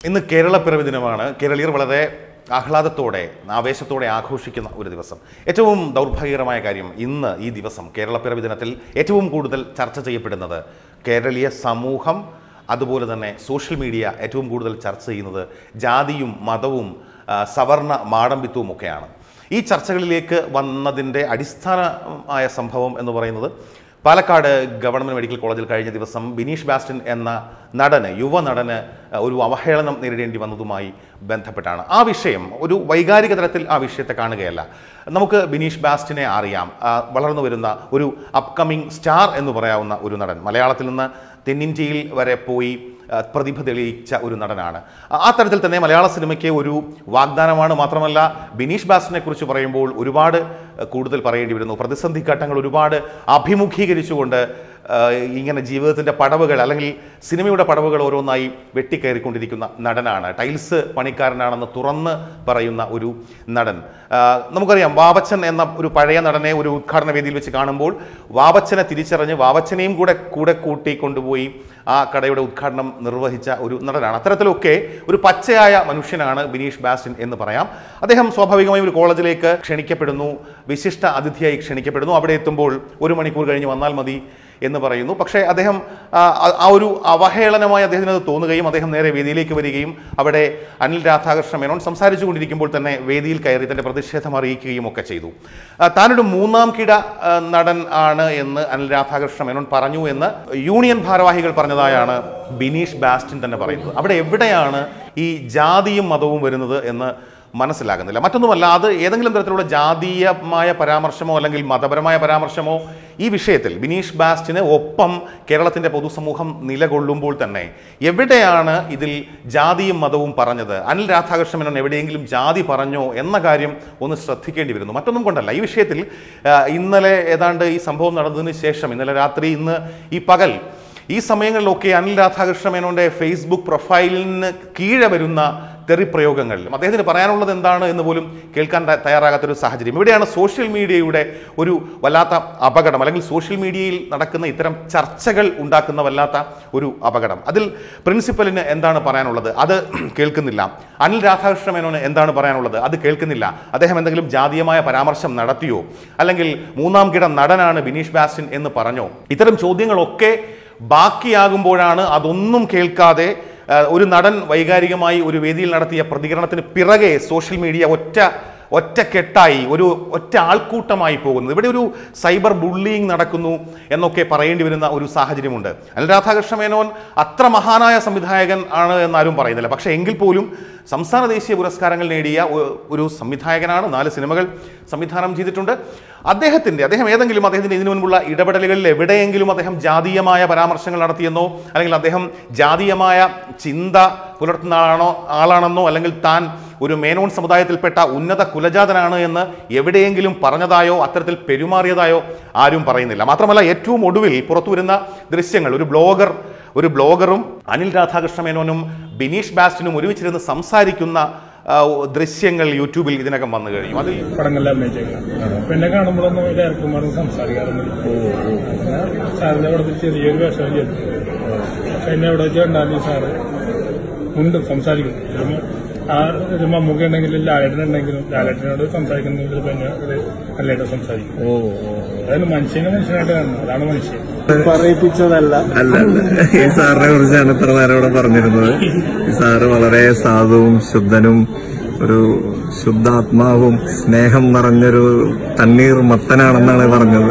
ഇന്ന് കേരള പിറവി ദിനമാണ് കേരളീയർ വളരെ ആഹ്ലാദത്തോടെ ആവേശത്തോടെ ആഘോഷിക്കുന്ന ഒരു ദിവസം ഏറ്റവും ദൗർഭാഗ്യകരമായ കാര്യം ഇന്ന് ഈ ദിവസം കേരള പിറവി ദിനത്തിൽ ഏറ്റവും കൂടുതൽ ചർച്ച ചെയ്യപ്പെടുന്നത് കേരളീയ സമൂഹം അതുപോലെ തന്നെ സോഷ്യൽ മീഡിയ ഏറ്റവും കൂടുതൽ ചർച്ച ചെയ്യുന്നത് ജാതിയും മതവും ആ, സവർണ മാടമ്പിത്വവും ഒക്കെയാണ് ഈ ചർച്ചകളിലേക്ക് വന്നതിൻ്റെ അടിസ്ഥാനമായ സംഭവം എന്ന് പറയുന്നത് പാലക്കാട് ഗവൺമെൻറ് മെഡിക്കൽ കോളേജിൽ കഴിഞ്ഞ ദിവസം ബിനീഷ് ബാസ്റ്റിൻ എന്ന നടന് യുവ നടന് ഒരു അവഹേളനം നേരിടേണ്ടി വന്നതുമായി ബന്ധപ്പെട്ടാണ് ആ വിഷയം ഒരു വൈകാരിക തലത്തിൽ ആ വിഷയത്തെ കാണുകയല്ല നമുക്ക് ബിനീഷ് ബാസ്റ്റിനെ അറിയാം ആ, വളർന്നു വരുന്ന ഒരു അപ്കമിങ് സ്റ്റാർ എന്ന് പറയാവുന്ന ഒരു നടൻ മലയാളത്തിൽ നിന്ന് തെന്നിന്ത്യയിൽ വരെ പോയി ആ, പ്രതിഭ തെളിയിച്ച ഒരു നടനാണ് ആ- ആ തരത്തിൽ തന്നെ മലയാള സിനിമയ്ക്ക് ഒരു വാഗ്ദാനമാണ് മാത്രമല്ല ബിനീഷ് ബാസിനെ കുറിച്ച് പറയുമ്പോൾ ഒരുപാട് ആ, കൂടുതൽ പറയേണ്ടി വരുന്നു പ്രതിസന്ധി ഘട്ടങ്ങൾ ഒരുപാട് അഭിമുഖീകരിച്ചുകൊണ്ട് ആ, ഇങ്ങനെ ജീവിതത്തിൻ്റെ പടവുകൾ അല്ലെങ്കിൽ സിനിമയുടെ പടവുകൾ ഓരോന്നായി വെട്ടിക്കയറിക്കൊണ്ടിരിക്കുന്ന നടനാണ് ടൈൽസ് പണിക്കാരനാണെന്ന് തുറന്ന് പറയുന്ന ഒരു നടൻ ആ, നമുക്കറിയാം വാവച്ചൻ എന്ന ഒരു പഴയ നടനെ ഒരു ഉദ്ഘാടന വേദിയിൽ വെച്ച് കാണുമ്പോൾ വാവച്ചനെ തിരിച്ചറിഞ്ഞ് വാവച്ചനെയും കൂടെ കൂടെ കൂട്ടി കൊണ്ടുപോയി ആ കടയുടെ ഉദ്ഘാടനം നിർവഹിച്ച ഒരു നടനാണ് അത്തരത്തിലൊക്കെ ഒരു പച്ചയായ മനുഷ്യനാണ് ബിനീഷ് ബാസ്റ്റിൻ എന്ന് പറയാം അദ്ദേഹം സ്വാഭാവികമായും ഒരു കോളേജിലേക്ക് ക്ഷണിക്കപ്പെടുന്നു വിശിഷ്ട അതിഥിയായി ക്ഷണിക്കപ്പെടുന്നു അവിടെ എത്തുമ്പോൾ ഒരു മണിക്കൂർ കഴിഞ്ഞ് വന്നാൽ മതി എന്ന് പറയുന്നു പക്ഷേ അദ്ദേഹം ആ, ആ- ആ ഒരു അവഹേളനമായി അദ്ദേഹത്തിന് അത് തോന്നുകയും അദ്ദേഹം നേരെ വേദിയിലേക്ക് വരികയും അവിടെ അനിൽ രാധാകൃഷ്ണ മേനോൻ സംസാരിച്ചു കൊണ്ടിരിക്കുമ്പോൾ തന്നെ വേദിയിൽ കയറി തന്റെ പ്രതിഷേധം അറിയിക്കുകയും ഒക്കെ ചെയ്തു ആ, താനൊരു മൂന്നാം കിട ആ, നടൻ ആണ് എന്ന് അനിൽ രാധാകൃഷ്ണ മേനോൻ പറഞ്ഞു എന്ന് യൂണിയൻ ഭാരവാഹികൾ പറഞ്ഞതായാണ് ബിനീഷ് ബാസ്റ്റിൻ തന്നെ പറയുന്നത് അവിടെ എവിടെയാണ് ഈ ജാതിയും മതവും വരുന്നത് എന്ന് മനസ്സിലാകുന്നില്ല മറ്റൊന്നുമല്ല അത് ഏതെങ്കിലും തരത്തിലുള്ള ജാതീയമായ പരാമർശമോ അല്ലെങ്കിൽ മതപരമായ പരാമർശമോ ഈ വിഷയത്തിൽ ബിനീഷ് ബാസ്റ്റിന് ഒപ്പം കേരളത്തിന്റെ പൊതുസമൂഹം നിലകൊള്ളുമ്പോൾ തന്നെ എവിടെയാണ് ഇതിൽ ജാതിയും മതവും പറഞ്ഞത് അനിൽ രാധാകൃഷ്ണ മേനോൻ എവിടെയെങ്കിലും ജാതി പറഞ്ഞോ എന്ന കാര്യം ഒന്ന് ശ്രദ്ധിക്കേണ്ടി വരുന്നു മറ്റൊന്നും കൊണ്ടല്ല ഈ വിഷയത്തിൽ ആ, ഇന്നലെ ഏതാണ്ട് ഈ സംഭവം നടന്നതിന് ശേഷം ഇന്നലെ രാത്രി ഇന്ന് ഈ പകൽ ഈ സമയങ്ങളിലൊക്കെ അനിൽ രാധാകൃഷ്ണ മേനോന്റെ ഫേസ്ബുക്ക് പ്രൊഫൈലിന് കീഴെ വരുന്ന തെറിപ്രയോഗങ്ങൾ അദ്ദേഹത്തിന് പറയാനുള്ളത് എന്താണ് എന്ന് പോലും കേൾക്കാൻ ത- തയ്യാറാകാത്തൊരു സാഹചര്യം ഇവിടെയാണ് സോഷ്യൽ മീഡിയയുടെ ഒരു വല്ലാത്ത അപകടം അല്ലെങ്കിൽ സോഷ്യൽ മീഡിയയിൽ നടക്കുന്ന ഇത്തരം ചർച്ചകൾ ഉണ്ടാക്കുന്ന വല്ലാത്ത ഒരു അപകടം അതിൽ പ്രിൻസിപ്പലിന് എന്താണ് പറയാനുള്ളത് അത് കേൾക്കുന്നില്ല അനിൽ രാധാകൃഷ്ണ മേനോന് എന്താണ് പറയാനുള്ളത് അത് കേൾക്കുന്നില്ല അദ്ദേഹം എന്തെങ്കിലും ജാതീയമായ പരാമർശം നടത്തിയോ അല്ലെങ്കിൽ മൂന്നാം കിട നടനാണ് ബിനീഷ് ബാസ്റ്റിൻ എന്ന് പറഞ്ഞോ ഇത്തരം ചോദ്യങ്ങളൊക്കെ ബാക്കിയാകുമ്പോഴാണ് അതൊന്നും കേൾക്കാതെ ആ, ഒരു നടൻ വൈകാരികമായി ഒരു വേദിയിൽ നടത്തിയ പ്രതികരണത്തിന് പിറകെ സോഷ്യൽ മീഡിയ ഒറ്റ ഒറ്റക്കെട്ടായി ഒരു ഒറ്റ ആൾക്കൂട്ടമായി പോകുന്നത് ഇവിടെ ഒരു സൈബർ ബുള്ളിങ് നടക്കുന്നു എന്നൊക്കെ പറയേണ്ടി വരുന്ന ഒരു സാഹചര്യമുണ്ട് അനിൽ രാധാകൃഷ്ണ മേനോൻ അത്ര മഹാനായ സംവിധായകൻ ആണ് എന്നാരും പറയുന്നില്ല പക്ഷേ എങ്കിൽ പോലും സംസ്ഥാന ദേശീയ പുരസ്കാരങ്ങൾ നേടിയ ഒ- ഒരു സംവിധായകനാണ് നാല് സിനിമകൾ സംവിധാനം ചെയ്തിട്ടുണ്ട് അദ്ദേഹത്തിന്റെ അദ്ദേഹം ഏതെങ്കിലും അദ്ദേഹത്തിന്റെ ഇതിനു മുൻപുള്ള ഇടപെടലുകളിൽ എവിടെയെങ്കിലും അദ്ദേഹം ജാതീയമായ പരാമർശങ്ങൾ നടത്തിയെന്നോ അല്ലെങ്കിൽ അദ്ദേഹം ജാതീയമായ ചിന്ത പുലർത്തുന്ന ആളാണോ ആളാണെന്നോ അല്ലെങ്കിൽ താൻ ഒരു മേനോൻ സമുദായത്തിൽപ്പെട്ട ഉന്നത കുലജാതനാണ് എന്ന് എവിടെയെങ്കിലും പറഞ്ഞതായോ അത്തരത്തിൽ പെരുമാറിയതായോ ആരും പറയുന്നില്ല മാത്രമല്ല ഏറ്റവും ഒടുവിൽ പുറത്തു വരുന്ന ദൃശ്യങ്ങൾ ഒരു ബ്ലോഗർ ഒരു ബ്ലോഗറും അനിൽ രാധാകൃഷ്ണ മേനോനും ബിനീഷ് ബാസ്റ്റിനും ഒരുമിച്ചിരുന്ന് സംസാരിക്കുന്ന ആ, ദൃശ്യങ്ങൾ യൂട്യൂബിൽ ഇതിനകം വന്നു കഴിഞ്ഞു അതിൽ പടങ്ങളിൽ അഭിനയിച്ചേക്കാം പിന്നെ കാണുമ്പോഴൊന്നും ഡയറക്ടർമാരും സംസാരിക്കാറൊന്നുമില്ല പിന്നെ സാറിന്റെ അവിടെ ചെറിയൊരു വേഷം ചെയ്തു പക്ഷെ എന്നെ അവിടെ വെച്ച് കണ്ടാൽ സാറ് ഉണ്ട് സംസാരിക്കും ചിലപ്പോൾ ആ ഒരു മമ്മൂക്ക ഉണ്ടെങ്കിലും ലാലേട്ടനുണ്ടെങ്കിലും ലാലേട്ടനോട് സംസാരിക്കുന്നെങ്കിൽ ചിലപ്പോൾ എന്നെ ഒരു നല്ലതായിട്ട് സംസാരിക്കും അതായത് മനുഷ്യനെ മനുഷ്യനായിട്ട് കാണുന്നത് അതാണ് മനുഷ്യൻ പറയിപ്പിച്ചതല്ല അല്ല അല്ല ഈ സാറിനെ കുറിച്ചാണ് ഇത്ര നേരം ഇവിടെ പറഞ്ഞിരുന്നത് ഈ സാറ് വളരെ സാധുവും ശുദ്ധനും ഒരു ശുദ്ധാത്മാവും സ്നേഹം നിറഞ്ഞൊരു തണ്ണീർ മത്തനാണെന്നാണ് പറഞ്ഞത്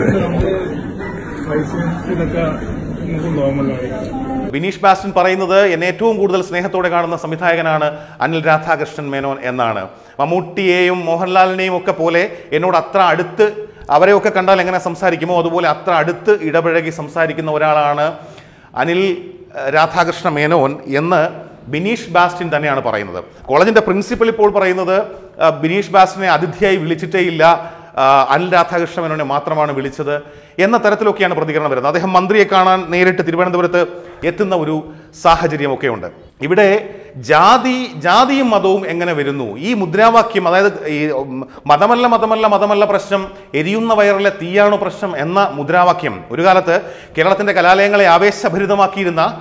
പൈസ ഇതൊക്കെ നമുക്ക് നോർമലായി ബിനീഷ് ബാസ്റ്റിൻ പറയുന്നത് എന്നെ ഏറ്റവും കൂടുതൽ സ്നേഹത്തോടെ കാണുന്ന സംവിധായകനാണ് അനിൽ രാധാകൃഷ്ണൻ മേനോൻ എന്നാണ് മമ്മൂട്ടിയെയും മോഹൻലാലിനെയും ഒക്കെ പോലെ എന്നോട് അത്ര അടുത്ത് അവരെയൊക്കെ കണ്ടാൽ എങ്ങനെ സംസാരിക്കുമോ അതുപോലെ അത്ര അടുത്ത് ഇടപഴകി സംസാരിക്കുന്ന ഒരാളാണ് അനിൽ ഏഹ്, രാധാകൃഷ്ണ മേനോൻ എന്ന് ബിനീഷ് ബാസ്റ്റിൻ തന്നെയാണ് പറയുന്നത് കോളേജിന്റെ പ്രിൻസിപ്പൽ ഇപ്പോൾ പറയുന്നത് ആ, ബിനീഷ് ബാസ്റ്റിനെ അതിഥിയായി വിളിച്ചിട്ടേ ഇല്ല ആ, അനിൽ രാധാകൃഷ്ണ മേനോനെ മാത്രമാണ് വിളിച്ചത് എന്ന തരത്തിലൊക്കെയാണ് പ്രതികരണം വരുന്നത് അദ്ദേഹം മന്ത്രിയെ കാണാൻ നേരിട്ട് തിരുവനന്തപുരത്ത് എത്തുന്ന ഒരു സാഹചര്യമൊക്കെ ഉണ്ട് ഇവിടെ ജാതി ജാതിയും മതവും എങ്ങനെ വരുന്നു ഈ മുദ്രാവാക്യം അതായത് ഈ ഉം, മതമല്ല മതമല്ല മതമല്ല പ്രശ്നം എരിയുന്ന വയറിലെ തീയാണോ പ്രശ്നം എന്ന മുദ്രാവാക്യം ഒരു കാലത്ത് കേരളത്തിന്റെ കലാലയങ്ങളെ ആവേശഭരിതമാക്കിയിരുന്ന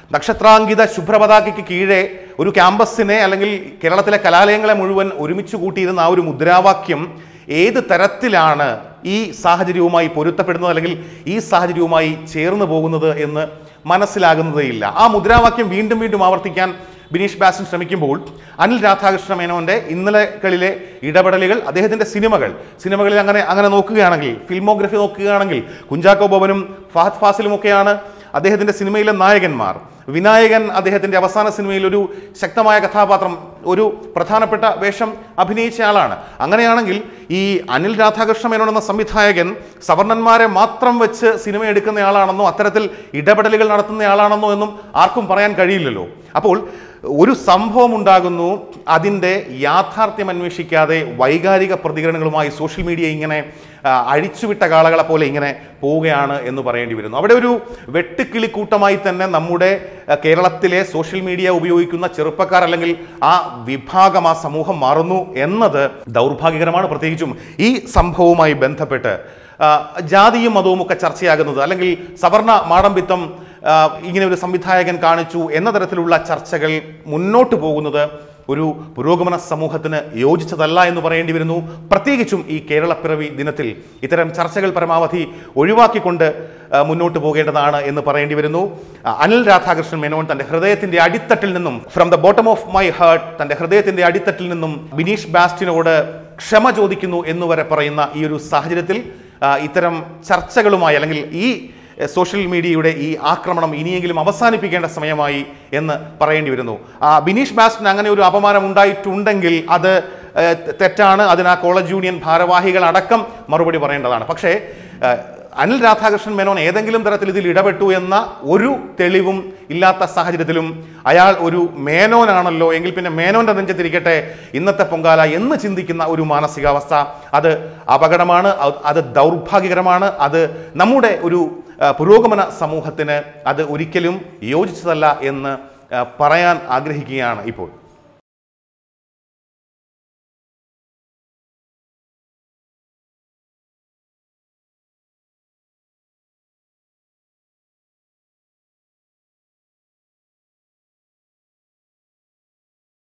നക്ഷത്രാങ്കിത ശുഭ്രപതാകയ്ക്ക് കീഴെ ഒരു ക്യാമ്പസിനെ അല്ലെങ്കിൽ കേരളത്തിലെ കലാലയങ്ങളെ മുഴുവൻ ഒരുമിച്ച് കൂട്ടിയിരുന്ന ആ ഒരു മുദ്രാവാക്യം ഏത് തരത്തിലാണ് ഈ സാഹചര്യവുമായി പൊരുത്തപ്പെടുന്നത് അല്ലെങ്കിൽ ഈ സാഹചര്യവുമായി ചേർന്ന് പോകുന്നത് എന്ന് മനസ്സിലാകുന്നതേയില്ല ആ മുദ്രാവാക്യം വീണ്ടും വീണ്ടും ആവർത്തിക്കാൻ ബിനീഷ് ബാസിൻ ശ്രമിക്കുമ്പോൾ അനിൽ രാധാകൃഷ്ണ മേനോന്റെ ഇന്നലെകളിലെ ഇടപെടലുകൾ അദ്ദേഹത്തിന്റെ സിനിമകൾ സിനിമകളിൽ അങ്ങനെ അങ്ങനെ നോക്കുകയാണെങ്കിൽ ഫിൽമോഗ്രഫി നോക്കുകയാണെങ്കിൽ കുഞ്ചാക്കോ ബോബനും ഫഹദ് ഫാസിലും ഒക്കെയാണ് അദ്ദേഹത്തിന്റെ സിനിമയിലെ നായകന്മാർ വിനായകൻ അദ്ദേഹത്തിന്റെ അവസാന സിനിമയിൽ ഒരു ശക്തമായ കഥാപാത്രം ഒരു പ്രധാനപ്പെട്ട വേഷം അഭിനയിച്ച ആളാണ് അങ്ങനെയാണെങ്കിൽ ഈ അനിൽ രാധാകൃഷ്ണ മേനോൻ എന്ന സംവിധായകൻ സവർണന്മാരെ മാത്രം വെച്ച് സിനിമ എടുക്കുന്നയാളാണെന്നോ അത്തരത്തിൽ ഇടപെടലുകൾ നടത്തുന്നയാളാണെന്നോ എന്നും ആർക്കും പറയാൻ കഴിയില്ലല്ലോ അപ്പോൾ ഒരു സംഭവം ഉണ്ടാകുന്നു അതിൻ്റെ യാഥാർത്ഥ്യം അന്വേഷിക്കാതെ വൈകാരിക പ്രതികരണങ്ങളുമായി സോഷ്യൽ മീഡിയ ഇങ്ങനെ ആ, അഴിച്ചുവിട്ട കാളകളെ പോലെ ഇങ്ങനെ പോവുകയാണ് എന്ന് പറയേണ്ടി വരുന്നു അവിടെ ഒരു വെട്ടുക്കിളിക്കൂട്ടമായി തന്നെ നമ്മുടെ ആ, കേരളത്തിലെ സോഷ്യൽ മീഡിയ ഉപയോഗിക്കുന്ന ചെറുപ്പക്കാർ അല്ലെങ്കിൽ ആ വിഭാഗം ആ സമൂഹം മാറുന്നു എന്നത് ദൗർഭാഗ്യകരമാണ് പ്രത്യേകിച്ചും ഈ സംഭവവുമായി ബന്ധപ്പെട്ട് ആ, ജാതിയും മതവും ഒക്കെ ചർച്ചയാകുന്നത് അല്ലെങ്കിൽ സവർണ മാടമ്പിത്തം ആ, ഇങ്ങനെ ഒരു സംവിധായകൻ കാണിച്ചു എന്ന തരത്തിലുള്ള ചർച്ചകൾ മുന്നോട്ട് പോകുന്നത് ഒരു പുരോഗമന സമൂഹത്തിന് യോജിച്ചതല്ല എന്ന് പറയേണ്ടി വരുന്നു പ്രത്യേകിച്ചും ഈ കേരളപ്പിറവി ദിനത്തിൽ ഇത്തരം ചർച്ചകൾ പരമാവധി ഒഴിവാക്കിക്കൊണ്ട് ആ, മുന്നോട്ട് പോകേണ്ടതാണ് എന്ന് പറയേണ്ടി വരുന്നു ആ, അനിൽ രാധാകൃഷ്ണൻ മേനോൻ തന്റെ ഹൃദയത്തിന്റെ അടിത്തട്ടിൽ നിന്നും from the bottom of my heart തന്റെ ഹൃദയത്തിന്റെ അടിത്തട്ടിൽ നിന്നും ബിനീഷ് ബാസ്റ്റിനോട് ക്ഷമ ചോദിക്കുന്നു എന്ന് വരെ പറയുന്ന ഈ ഒരു സാഹചര്യത്തിൽ ആ, ഇത്തരം ചർച്ചകളുമായി അല്ലെങ്കിൽ ഈ എ, സോഷ്യൽ മീഡിയയുടെ ഈ ആക്രമണം ഇനിയെങ്കിലും അവസാനിപ്പിക്കേണ്ട സമയമായി എന്ന് പറയേണ്ടി വരുന്നു ആ, ബിനീഷ് ബാസ്റ്റിന് അങ്ങനെ ഒരു അപമാനം ഉണ്ടായിട്ടുണ്ടെങ്കിൽ അത് ഏ, തെ- തെറ്റാണ് അതിന് ആ കോളേജ് യൂണിയൻ ഭാരവാഹികൾ അടക്കം മറുപടി പറയേണ്ടതാണ് പക്ഷേ ഏ, അനിൽ രാധാകൃഷ്ണൻ മേനോൻ ഏതെങ്കിലും തരത്തിൽ ഇതിൽ ഇടപെട്ടു എന്ന ഒരു തെളിവും ഇല്ലാത്ത സാഹചര്യത്തിലും അയാൾ ഒരു മേനോനാണല്ലോ എങ്കിൽ പിന്നെ മേനോന്റെ നെഞ്ചത്തിരിക്കട്ടെ ഇന്നത്തെ പൊങ്കാല എന്ന് ചിന്തിക്കുന്ന ഒരു മാനസികാവസ്ഥ അത് അപകടമാണ് അത് അത് ദൗർഭാഗ്യകരമാണ് അത് നമ്മുടെ ഒരു ആ, പുരോഗമന സമൂഹത്തിന് അത് ഒരിക്കലും യോജിച്ചതല്ല എന്ന് ആ, പറയാൻ ആഗ്രഹിക്കുകയാണ് ഇപ്പോൾ